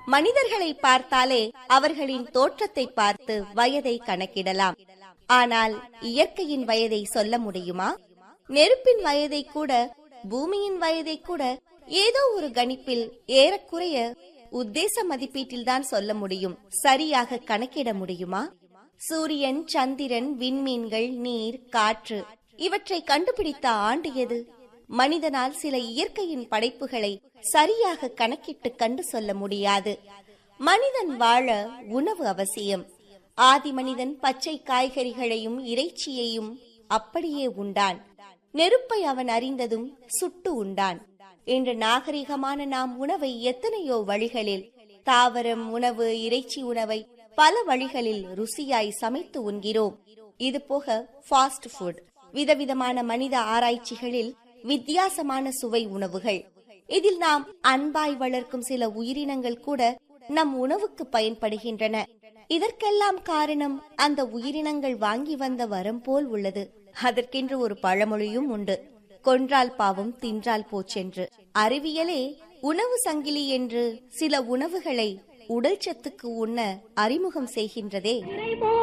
மனிதர்களை பார்த்தாலே அவர்களின் தோற்றத்தை பார்த்து வயதை கணக்கிடலாம் ஆனால் இயற்கையின் வயதை சொல்ல முடியுமா நெருப்பின் வயதை கூட பூமியின் வயதை கூட ஏதோ ஒரு கணிப்பில் ஏறக்குறைய உத்தேச மதிப்பீட்டில்தான் சொல்ல முடியும் சரியாக கணக்கிட முடியுமா சூரியன் சந்திரன் விண்மீன்கள் நீர் காற்று இவற்றை கண்டுபிடித்த ஆண்டு எது மனிதனால் சில இயற்கையின் படைப்புகளை சரியாக கணக்கிட்டு கண்டு சொல்ல முடியாது மனிதன் வாழ உணவு அவசியம் ஆதி மனிதன் பச்சை காய்கறிகளையும் இறைச்சியையும் அப்படியே உண்டான் நெருப்பை அவன் அறிந்ததும் சுட்டு உண்டான் இன்று நாகரிகமான நாம் உணவை எத்தனையோ வழிகளில் தாவரம் உணவு இறைச்சி உணவை பல வழிகளில் ருசியாய் சமைத்து உண்கிறோம் இது போக ஃபாஸ்ட் ஃபுட் விதவிதமான மனித ஆராய்ச்சிகளில் வித்தியாசமான சுவை உணவுகள் இதில் நாம் அன்பாய் வளர்க்கும் சில உயிரினங்கள் கூட நம் உணவுக்கு பயன்படுகின்றன இதற்கெல்லாம் காரணம் அந்த உயிரினங்கள் வாங்கி வந்த வரம் போல் உள்ளது அதற்கென்று ஒரு பழமொழியும் உண்டு கொன்றால் பாவம் தின்றால் போச்சென்று அறிவியலே உணவு சங்கிலி என்று சில உணவுகளை உடல் சத்துக்கு உண்ண அறிமுகம் செய்கின்றதே